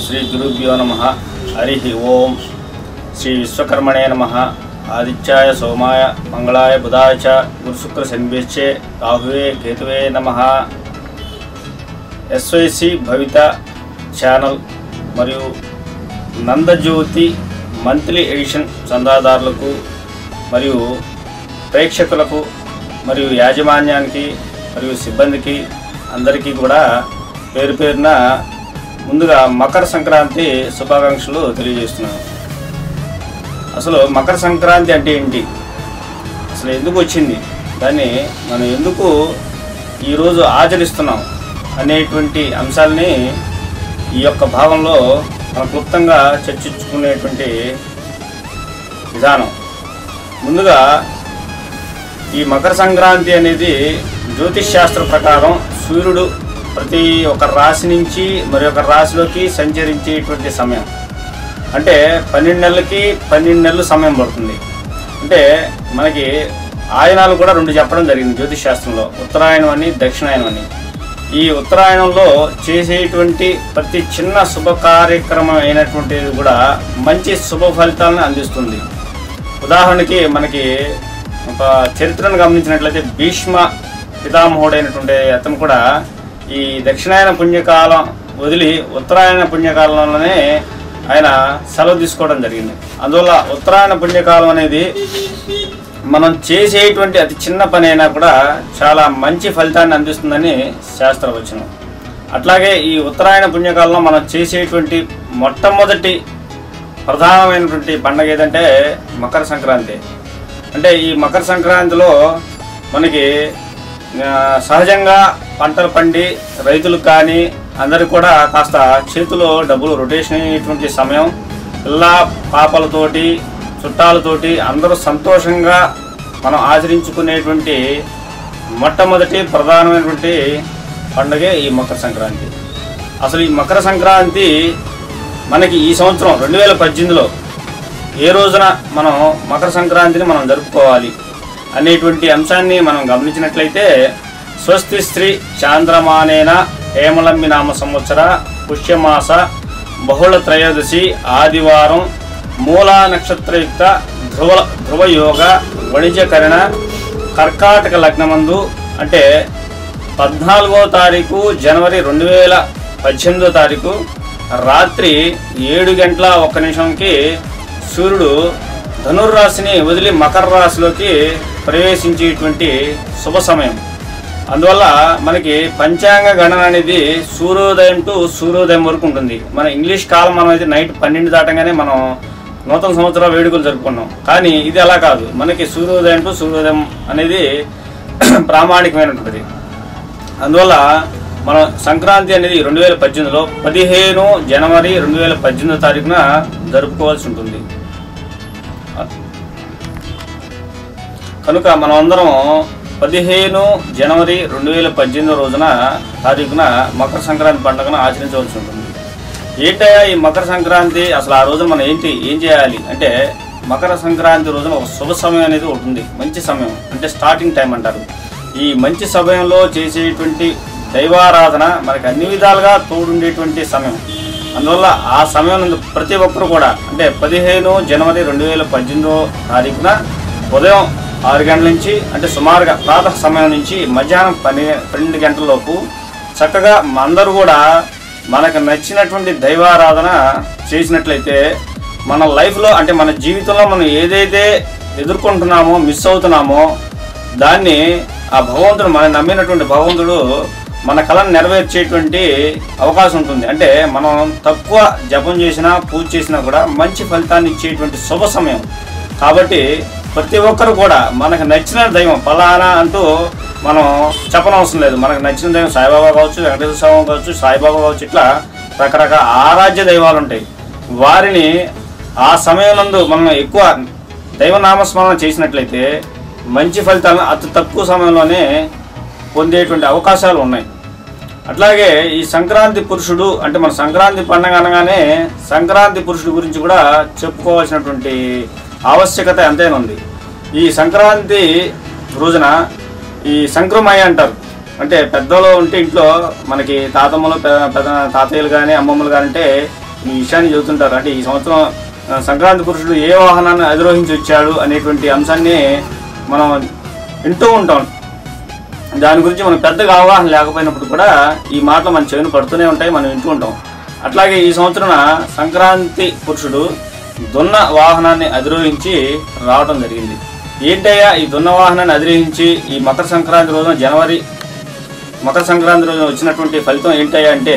శ్రీ గురుభ్యో నమ హరి ఓం శ్రీ విశ్వకర్మణే నమ ఆదిత్యాయ సోమాయ మంగళాయ బుధాయ చ గురుశుక్ర శనిభ్యశ్చే రాహువే కేతువే నమ ఎస్వైసి భవిత ఛానల్ మరియు నందజ్యోతి మంత్లీ ఎడిషన్ చందాదారులకు మరియు ప్రేక్షకులకు మరియు యాజమాన్యానికి మరియు సిబ్బందికి అందరికీ కూడా పేరు పేరున ముందుగా మకర సంక్రాంతి శుభాకాంక్షలు తెలియజేస్తున్నాను అసలు మకర సంక్రాంతి అంటే ఏంటి అసలు ఎందుకు వచ్చింది దాన్ని మనం ఎందుకు ఈరోజు ఆచరిస్తున్నాం అనేటువంటి అంశాలని ఈ యొక్క భాగంలో మనం క్లుప్తంగా చర్చించుకునేటువంటి విధానం ముందుగా ఈ మకర సంక్రాంతి అనేది జ్యోతిష్ శాస్త్ర ప్రకారం సూర్యుడు ప్రతి ఒక్క రాశి నుంచి మరి ఒక రాశిలోకి సంచరించేటువంటి సమయం అంటే పన్నెండు నెలలకి పన్నెండు నెలలు సమయం పడుతుంది అంటే మనకి ఆయనాలు కూడా రెండు చెప్పడం జరిగింది జ్యోతిష్ శాస్త్రంలో ఉత్తరాయణం అని దక్షిణాయనం అని ఈ ఉత్తరాయణంలో చేసేటువంటి ప్రతి చిన్న శుభ కార్యక్రమం అయినటువంటిది కూడా మంచి శుభ ఫలితాలను అందిస్తుంది ఉదాహరణకి మనకి ఒక చరిత్రను గమనించినట్లయితే భీష్మ పితామహుడైనటువంటి అతను కూడా ఈ దక్షిణాయన పుణ్యకాలం వదిలి ఉత్తరాయణ పుణ్యకాలంలోనే ఆయన సెలవు తీసుకోవడం జరిగింది అందువల్ల ఉత్తరాయణ పుణ్యకాలం అనేది మనం చేసేటువంటి అతి చిన్న పని అయినా కూడా చాలా మంచి ఫలితాన్ని అందిస్తుందని శాస్త్రవచనం అట్లాగే ఈ ఉత్తరాయణ పుణ్యకాలంలో మనం చేసేటువంటి మొట్టమొదటి ప్రధానమైనటువంటి పండగ ఏదంటే మకర సంక్రాంతి అంటే ఈ మకర సంక్రాంతిలో మనకి ఆ, సహజంగా పంటలు పండి రైతులకు కానీ అందరికి కూడా కాస్త చేతిలో డబ్బులు రొటేషన్ అయ్యేటువంటి సమయం పిల్ల పాపలతోటి చుట్టాలతోటి అందరూ సంతోషంగా మనం ఆచరించుకునేటువంటి మొట్టమొదటి ప్రధానమైనటువంటి పండుగే ఈ మకర సంక్రాంతి అసలు ఈ మకర సంక్రాంతి మనకి ఈ సంవత్సరం రెండు వేల పద్దెనిమిదిలో ఏ రోజున మనం మకర సంక్రాంతిని మనం జరుపుకోవాలి అనేటువంటి అంశాన్ని మనం గమనించినట్లయితే స్వస్తి స్త్రీ చాంద్రమానేన హేమలంబి నామ సంవత్సర పుష్యమాస బహుళ త్రయోదశి ఆదివారం మూలా నక్షత్రయుక్త ధ్రువ ధ్రువయోగ వణిజకరణ కర్కాటక లగ్నమందు అంటే పద్నాలుగో తారీఖు జనవరి రెండు వేల పద్దెనిమిదో తారీఖు రాత్రి ఏడు గంటల ఒక్క నిమిషంకి సూర్యుడు ధనుర్రాశిని వదిలి మకర రాశిలోకి ప్రవేశించేటువంటి శుభ సమయం అందువల్ల మనకి పంచాంగ గణన అనేది సూర్యోదయం టు సూర్యోదయం వరకు ఉంటుంది మన ఇంగ్లీష్ కాలం మనం అయితే నైట్ పన్నెండు దాటంగానే మనం నూతన సంవత్సర వేడుకలు జరుపుకున్నాం కానీ ఇది అలా కాదు మనకి సూర్యోదయం టు సూర్యోదయం అనేది ప్రామాణికమైనటువంటిది అందువల్ల మనం సంక్రాంతి అనేది రెండు వేల పద్దెనిమిదిలో పదిహేను జనవరి రెండు వేల పద్దెనిమిదో తారీఖున జరుపుకోవాల్సి ఉంటుంది కనుక మనం అందరం పదిహేను జనవరి రెండు వేల పద్దెనిమిదో రోజున తారీఖున మకర సంక్రాంతి పండుగను ఆచరించవలసి ఉంటుంది ఏంటయ్యా ఈ మకర సంక్రాంతి అసలు ఆ రోజున మనం ఏంటి ఏం చేయాలి అంటే మకర సంక్రాంతి రోజున ఒక శుభ సమయం అనేది ఒకటి ఉంది మంచి సమయం అంటే స్టార్టింగ్ టైం అంటారు ఈ మంచి సమయంలో చేసేటువంటి దైవారాధన మనకి అన్ని విధాలుగా తోడుండేటువంటి సమయం అందువల్ల ఆ సమయం నందు ప్రతి ఒక్కరు కూడా అంటే పదిహేను జనవరి రెండు వేల పద్దెనిమిదో తారీఖున ఉదయం ఆరు గంటల నుంచి అంటే సుమారుగా ప్రాతः సమయం నుంచి మధ్యాహ్నం పన్నె పన్నెండు గంటల లోపు చక్కగా అందరూ కూడా మనకు నచ్చినటువంటి దైవారాధన చేసినట్లయితే మన లైఫ్లో అంటే మన జీవితంలో మనం ఏదైతే ఎదుర్కొంటున్నామో మిస్ అవుతున్నామో దాన్ని ఆ భగవంతుడు మనం నమ్మినటువంటి భగవంతుడు మన కళను నెరవేర్చేటువంటి అవకాశం ఉంటుంది అంటే మనం తక్కువ జపం చేసినా పూజ చేసినా కూడా మంచి ఫలితాన్ని ఇచ్చేటువంటి శుభ సమయం కాబట్టి ప్రతి ఒక్కరు కూడా మనకు నచ్చిన దైవం ఫలానా అంటూ మనం చెప్పనవసరం లేదు మనకు నచ్చిన దైవం సాయిబాబా కావచ్చు వెంకటేశ్వర స్వామి కావచ్చు సాయిబాబా కావచ్చు ఇట్లా రకరకాల ఆరాధ్య దైవాలు ఉంటాయి వారిని ఆ సమయం నందు మనం ఎక్కువ దైవనామస్మరణ చేసినట్లయితే మంచి ఫలితాలను అతి తక్కువ సమయంలోనే పొందేటువంటి అవకాశాలు ఉన్నాయి అట్లాగే ఈ సంక్రాంతి పురుషుడు అంటే మన సంక్రాంతి పండగ అనగానే సంక్రాంతి పురుషుడు గురించి కూడా చెప్పుకోవాల్సినటువంటి ఆవశ్యకత ఎంతైనా ఉంది ఈ సంక్రాంతి రోజున ఈ సంక్రమయ్య అంటారు అంటే పెద్దలు ఉంటే ఇంట్లో మనకి తాతమ్మలు పె- పెద్ద తాతయ్యలు కానీ అమ్మమ్మలు కానీ అంటే ఈ విషయాన్ని చెబుతుంటారు అంటే ఈ సంవత్సరం ఆ, సంక్రాంతి పురుషుడు ఏ వాహనాన్ని అధిరోహించి వచ్చాడు అనేటువంటి అంశాన్ని మనం వింటూ ఉంటాం దాని గురించి మనకు పెద్దగా అవగాహన లేకపోయినప్పుడు కూడా ఈ మాటలు మన చెవిని పడుతూనే ఉంటాయి మనం వింటూ ఉంటాం అట్లాగే ఈ సంవత్సరం సంక్రాంతి పురుషుడు దున్న వాహనాన్ని అధిరోహించి రావడం జరిగింది ఏంటయ్యా ఈ దున్న వాహనాన్ని అధిరోహించి ఈ మకర సంక్రాంతి రోజున జనవరి మకర సంక్రాంతి రోజున వచ్చినటువంటి ఫలితం ఏంటయ్యా అంటే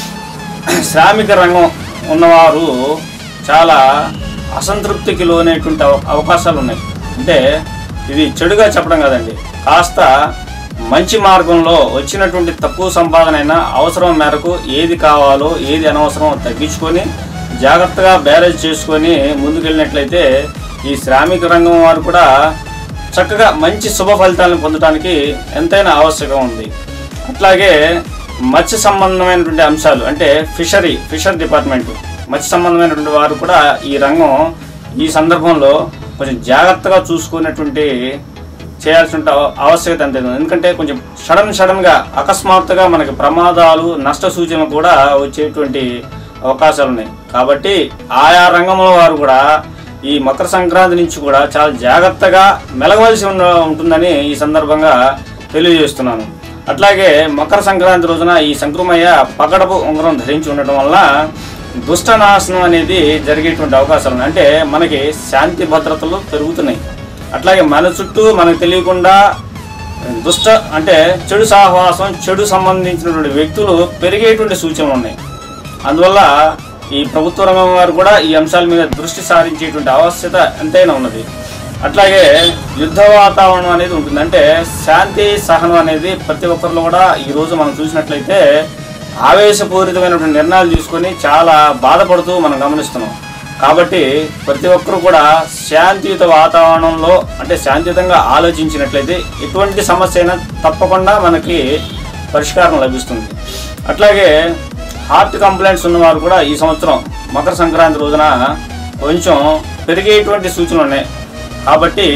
శ్రామిక రంగం ఉన్నవారు చాలా అసంతృప్తికి లోనేటువంటి అవ- అవకాశాలు ఉన్నాయి అంటే ఇది చెడుగా చెప్పడం కాదండి కాస్త మంచి మార్గంలో వచ్చినటువంటి తక్కువ సంపాదన అయినా అవసరం మేరకు ఏది కావాలో ఏది అనవసరం తగ్గించుకొని జాగ్రత్తగా బ్యారేజ్ చేసుకొని ముందుకెళ్ళినట్లయితే ఈ శ్రామిక రంగం వారు కూడా చక్కగా మంచి శుభ ఫలితాలను పొందడానికి ఎంతైనా ఆవశ్యకం ఉంది అట్లాగే మత్స్య సంబంధమైనటువంటి అంశాలు అంటే ఫిషరీ ఫిషర్ డిపార్ట్మెంట్ మత్స్య సంబంధమైనటువంటి వారు కూడా ఈ రంగం ఈ సందర్భంలో కొంచెం జాగ్రత్తగా చూసుకునేటువంటి చేయాల్సిన అవ- ఆవశ్యకత అంతే ఉంది. ఎందుకంటే కొంచెం సడన్ సడన్గా అకస్మాత్తుగా మనకి ప్రమాదాలు నష్ట సూచనలు కూడా వచ్చేటువంటి అవకాశాలు ఉన్నాయి కాబట్టి ఆయా రంగంలో వారు కూడా ఈ మకర సంక్రాంతి నుంచి కూడా చాలా జాగ్రత్తగా మెలగవలసి ఉన్న- ఉంటుందని ఈ సందర్భంగా తెలియజేస్తున్నాను అట్లాగే మకర సంక్రాంతి రోజున ఈ సంక్రమయ్య పగడపు ఉంగరం ధరించి ఉండటం వల్ల దుష్ట నాశనం అనేది జరిగేటువంటి అవకాశాలు ఉన్నాయి అంటే మనకి శాంతి భద్రతలు పెరుగుతున్నాయి అట్లాగే మన చుట్టూ మనకు తెలియకుండా దుష్ట అంటే చెడు సహవాసం చెడు సంబంధించినటువంటి వ్యక్తులు పెరిగేటువంటి సూచనలు ఉన్నాయి అందువల్ల ఈ ప్రభుత్వ రంగం వారు కూడా ఈ అంశాల మీద దృష్టి సారించేటువంటి ఆవశ్యకత ఎంతైనా ఉన్నది అట్లాగే యుద్ధ వాతావరణం అనేది ఉంటుంది అంటే శాంతి సహనం అనేది ప్రతి ఒక్కరిలో కూడా ఈ రోజు మనం చూసినట్లయితే ఆవేశపూరితమైనటువంటి నిర్ణయాలు తీసుకొని చాలా బాధపడుతూ మనం గమనిస్తున్నాం కాబట్టి ప్రతి ఒక్కరు కూడా శాంతియుత వాతావరణంలో అంటే శాంతియుతంగా ఆలోచించినట్లయితే ఎటువంటి సమస్య అయినా తప్పకుండా మనకి పరిష్కారం లభిస్తుంది అట్లాగే హార్ట్ కంప్లైంట్స్ ఉన్నవారు కూడా ఈ సంవత్సరం మకర సంక్రాంతి రోజున కొంచెం పెరిగేటువంటి సూచనలు ఉన్నాయి కాబట్టి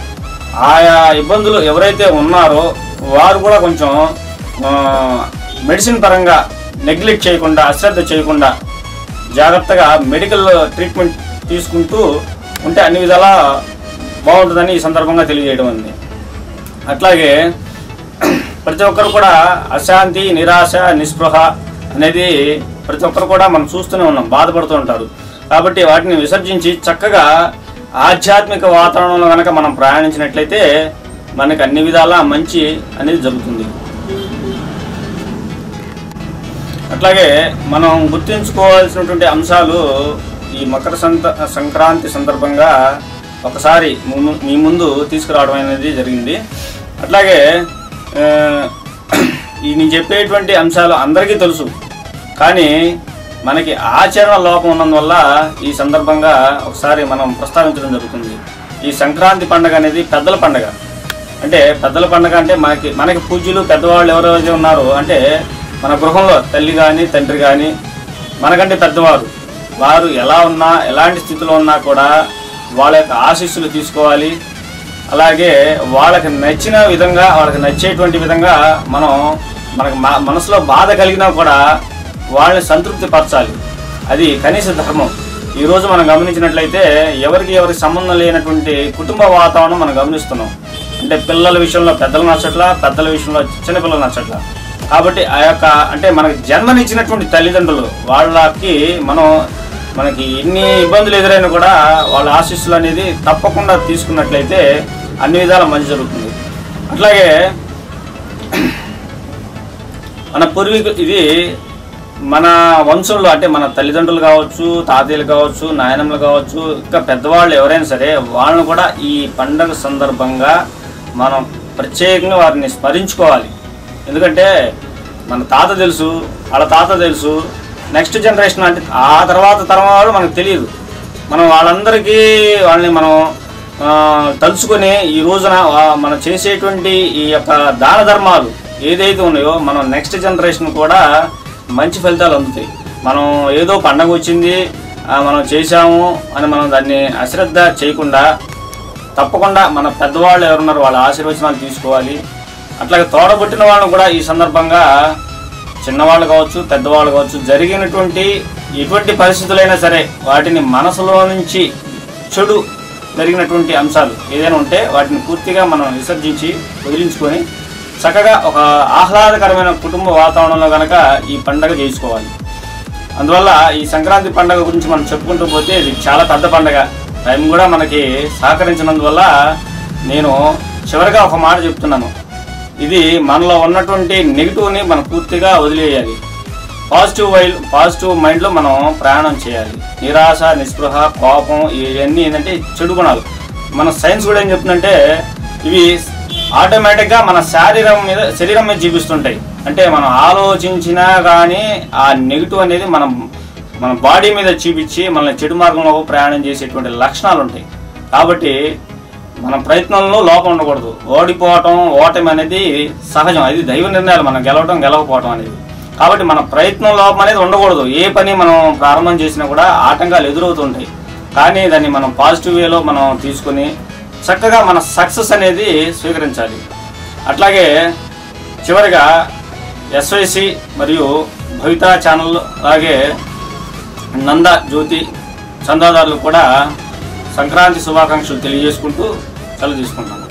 ఆయా ఇబ్బందులు ఎవరైతే ఉన్నారో వారు కూడా కొంచెం ఆ, మెడిసిన్ పరంగా నెగ్లెక్ట్ చేయకుండా అశ్రద్ధ చేయకుండా జాగ్రత్తగా మెడికల్ ట్రీట్మెంట్ తీసుకుంటూ ఉంటే అన్ని విధాలా బాగుంటుందని ఈ సందర్భంగా తెలియజేయడం ఉంది అట్లాగే ప్రతి ఒక్కరు కూడా అశాంతి నిరాశ నిస్పృహ అనేది ప్రతి ఒక్కరు కూడా మనం చూస్తూనే ఉన్నాం బాధపడుతూ ఉంటారు కాబట్టి వాటిని విసర్జించి చక్కగా ఆధ్యాత్మిక వాతావరణంలో కనుక మనం ప్రయాణించినట్లయితే మనకి అన్ని విధాలా మంచి అనేది జరుగుతుంది అట్లాగే మనం గుర్తుంచుకోవాల్సినటువంటి అంశాలు ఈ మకర సంత సంక్రాంతి సందర్భంగా ఒకసారి ము- మీ ముందు తీసుకురావడం అనేది జరిగింది అట్లాగే ఆ, ఈ నేను చెప్పేటువంటి అంశాలు అందరికీ తెలుసు కానీ మనకి ఆచరణ లోపం ఉన్నందువల్ల ఈ సందర్భంగా ఒకసారి మనం ప్రస్తావించడం జరుగుతుంది ఈ సంక్రాంతి పండగ అనేది పెద్దల పండగ అంటే పెద్దల పండగ అంటే మనకి మనకి పూజ్యులు పెద్దవాళ్ళు ఎవరైతే ఉన్నారో అంటే మన గృహంలో తల్లి కానీ తండ్రి కానీ మనకంటే పెద్దవారు వారు ఎలా ఉన్నా ఎలాంటి స్థితిలో ఉన్నా కూడా వాళ్ళ యొక్క ఆశీస్సులు తీసుకోవాలి అలాగే వాళ్ళకి నచ్చిన విధంగా వాళ్ళకి నచ్చేటువంటి విధంగా మనం మనకు మ- మనసులో బాధ కలిగినా కూడా వాళ్ళని సంతృప్తి పరచాలి అది కనీస ధర్మం ఈరోజు మనం గమనించినట్లయితే ఎవరికి ఎవరికి సంబంధం లేనటువంటి కుటుంబ వాతావరణం మనం గమనిస్తున్నాం అంటే పిల్లల విషయంలో పెద్దలు నచ్చట్లా పెద్దల విషయంలో చిన్నపిల్లలు నచ్చట్లా కాబట్టి ఆ యొక్క అంటే మనకి జన్మనిచ్చినటువంటి తల్లిదండ్రులు వాళ్ళకి మనం మనకి ఎన్ని ఇబ్బందులు ఎదురైనా కూడా వాళ్ళ ఆశీస్సులు అనేది తప్పకుండా తీసుకున్నట్లయితే అన్ని విధాల మంచి జరుగుతుంది అట్లాగే మన పూర్వీకులు ఇది మన వంశంలో అంటే మన తల్లిదండ్రులు కావచ్చు తాతయ్యలు కావచ్చు నాయనమ్మలు కావచ్చు ఇంకా పెద్దవాళ్ళు ఎవరైనా సరే వాళ్ళని కూడా ఈ పండగ సందర్భంగా మనం ప్రత్యేకంగా వారిని స్మరించుకోవాలి ఎందుకంటే మన తాత తెలుసు వాళ్ళ తాత తెలుసు నెక్స్ట్ జనరేషన్ అంటే ఆ తర్వాత తరం వాళ్ళు మనకు తెలియదు మనం వాళ్ళందరికీ వాళ్ళని మనం ఆ, తలుచుకొని ఈ రోజున వా- మనం చేసేటువంటి ఈ యొక్క దాన ధర్మాలు ఏదైతే ఉన్నాయో మనం నెక్స్ట్ జనరేషన్ కూడా మంచి ఫలితాలు అందుతాయి మనం ఏదో పండగ వచ్చింది ఆ, మనం చేశాము అని మనం దాన్ని అశ్రద్ధ చేయకుండా తప్పకుండా మన పెద్దవాళ్ళు ఎవరున్నారు వాళ్ళ ఆశీర్వచనాలు తీసుకోవాలి అట్లాగే తోడబుట్టిన వాళ్ళని కూడా ఈ సందర్భంగా చిన్నవాళ్ళు కావచ్చు పెద్దవాళ్ళు కావచ్చు జరిగినటువంటి ఎటువంటి పరిస్థితులైనా సరే వాటిని మనసులో నుంచి చెడు జరిగినటువంటి అంశాలు ఏదైనా ఉంటే వాటిని పూర్తిగా మనం విసర్జించి వదిలించుకొని చక్కగా ఒక ఆహ్లాదకరమైన కుటుంబ వాతావరణంలో కనుక ఈ పండగ చేసుకోవాలి అందువల్ల ఈ సంక్రాంతి పండగ గురించి మనం చెప్పుకుంటూ పోతే ఇది చాలా పెద్ద పండగ టైం కూడా మనకి సహకరించినందువల్ల నేను చివరిగా ఒక మాట చెప్తున్నాను ఇది మనలో ఉన్నటువంటి నెగిటివ్ని మనం పూర్తిగా వదిలేయాలి పాజిటివ్ వైల్ పాజిటివ్ మైండ్లో మనం ప్రయాణం చేయాలి నిరాశ నిస్పృహ కోపం ఇవన్నీ ఏంటంటే చెడు గుణాలు మన సైన్స్ కూడా ఏం చెప్తుందంటే ఇవి ఆటోమేటిక్గా మన శరీరం మీద శరీరం మీద చూపిస్తుంటాయి అంటే మనం ఆలోచించినా కానీ ఆ నెగిటివ్ అనేది మనం మన బాడీ మీద చూపించి మనల్ని చెడు మార్గంలో ప్రయాణం చేసేటువంటి లక్షణాలు ఉంటాయి కాబట్టి మన ప్రయత్నంలో లోపం ఉండకూడదు ఓడిపోవటం ఓటమి అనేది సహజం అది దైవ నిర్ణయాలు మనం గెలవటం గెలవకపోవటం అనేది కాబట్టి మన ప్రయత్నం లోపం అనేది ఉండకూడదు ఏ పని మనం ప్రారంభం చేసినా కూడా ఆటంకాలు ఎదురవుతుంటాయి కానీ దాన్ని మనం పాజిటివ్ వేలో మనం తీసుకొని చక్కగా మన సక్సెస్ అనేది స్వీకరించాలి అట్లాగే చివరిగా ఎస్వైసి మరియు భవితా ఛానల్ అలాగే నంద జ్యోతి చందాదారులు కూడా సంక్రాంతి శుభాకాంక్షలు తెలియజేసుకుంటూ సెలవు తీసుకుంటాను